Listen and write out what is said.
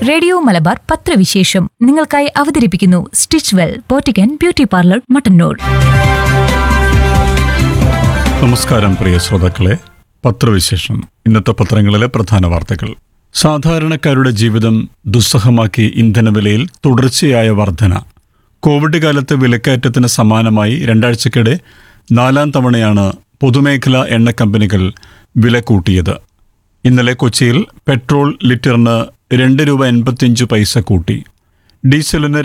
radio Malabar പത്രവിശേഷം നിങ്ങൾക്കായി അവതരിപ്പിക്കുന്നു സ്റ്റിച്ച് വെൽ പോറ്റിക്കൻ ബ്യൂട്ടി പാർലർ മട്ടന്നൂർ നമസ്കാരം പ്രിയ ശ്രോതാക്കളെ പത്രവിശേഷം ഇന്നത്തെ പത്രങ്ങളിലെ പ്രധാന വാർത്തകൾ സാധാരണക്കാരുടെ ജീവിതം ദുസ്സഹമാക്കി ഇന്ധനവിലയിൽ തുടർച്ചയായ വർധന കോവിഡ് കാലത്ത് വിലക്കയറ്റത്തിന് സമാനമായി രണ്ടാഴ്ചക്കിടെ നാലാം തവണയാണ് പൊതുമേഖലാ എണ്ണ കമ്പനികൾ വില കൂട്ടിയത് ഇന്നലെ കൊച്ചിയിൽ പെട്രോൾ ലിറ്ററിന് രണ്ട് രൂപ എൺപത്തിയഞ്ച് പൈസ കൂട്ടി ഡീസലിന്